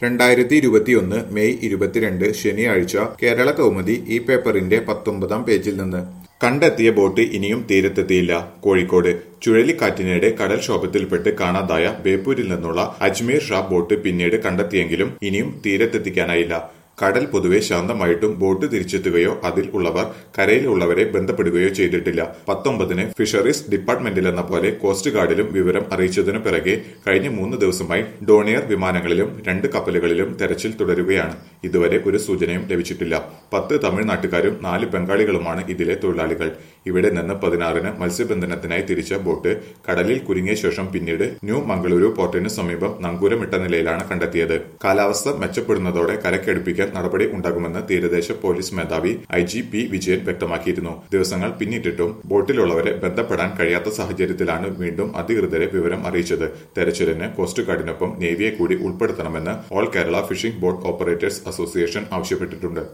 രണ്ടായിരത്തി ഇരുപത്തിയൊന്ന് മെയ് ഇരുപത്തിരണ്ട് ശനിയാഴ്ച കേരള കൗമുദി ഈ പേപ്പറിന്റെ പത്തൊമ്പതാം പേജിൽ നിന്ന് കണ്ടെത്തിയ ബോട്ട് ഇനിയും തീരത്തെത്തിയില്ല കോഴിക്കോട് ചുഴലിക്കാറ്റിനിടെ കടൽക്ഷോഭത്തിൽപ്പെട്ട് കാണാതായ ബേപ്പൂരിൽ നിന്നുള്ള അജ്മീർ ഷാ ബോട്ട് പിന്നീട് കണ്ടെത്തിയെങ്കിലും ഇനിയും തീരത്തെത്തിക്കാനായില്ല കടൽ പൊതുവെ ശാന്തമായിട്ടും ബോട്ട് തിരിച്ചെത്തുകയോ അതിൽ ഉള്ളവർ കരയിലുള്ളവരെ ബന്ധപ്പെടുകയോ ചെയ്തിട്ടില്ല പത്തൊമ്പതിന് ഫിഷറീസ് ഡിപ്പാർട്ട്മെന്റിലെന്ന പോലെ കോസ്റ്റ് ഗാർഡിലും വിവരം അറിയിച്ചതിനു പിറകെ കഴിഞ്ഞ മൂന്ന് ദിവസമായി ഡോണിയർ വിമാനങ്ങളിലും രണ്ട് കപ്പലുകളിലും തെരച്ചിൽ തുടരുകയാണ് ഇതുവരെ ഒരു സൂചനയും ലഭിച്ചിട്ടില്ല പത്ത് തമിഴ്നാട്ടുകാരും നാല് ബംഗാളികളുമാണ് ഇതിലെ തൊഴിലാളികൾ ഇവിടെ നിന്ന് പതിനാറിന് മത്സ്യബന്ധനത്തിനായി തിരിച്ച ബോട്ട് കടലിൽ കുരുങ്ങിയ ശേഷം പിന്നീട് ന്യൂ മംഗളൂരു പോർട്ടിന് സമീപം നങ്കൂരമിട്ട നിലയിലാണ് കണ്ടെത്തിയത് കാലാവസ്ഥ മെച്ചപ്പെടുന്നതോടെ കരക്കടുപ്പിക്കാൻ നടപടി ഉണ്ടാകുമെന്ന് തീരദേശ പോലീസ് മേധാവി ഐ ജി പി വിജയൻ വ്യക്തമാക്കിയിരുന്നു ദിവസങ്ങൾ പിന്നിട്ടിട്ടും ബോട്ടിലുള്ളവരെ ബന്ധപ്പെടാൻ കഴിയാത്ത സാഹചര്യത്തിലാണ് വീണ്ടും അധികൃതരെ വിവരം അറിയിച്ചത് തെരച്ചിലിന് കോസ്റ്റ് ഗാർഡിനൊപ്പം നേവിയെ കൂടി ഉൾപ്പെടുത്തണമെന്ന് all Kerala fishing boat operators association ആവശ്യപ്പെട്ടിട്ടുണ്ട്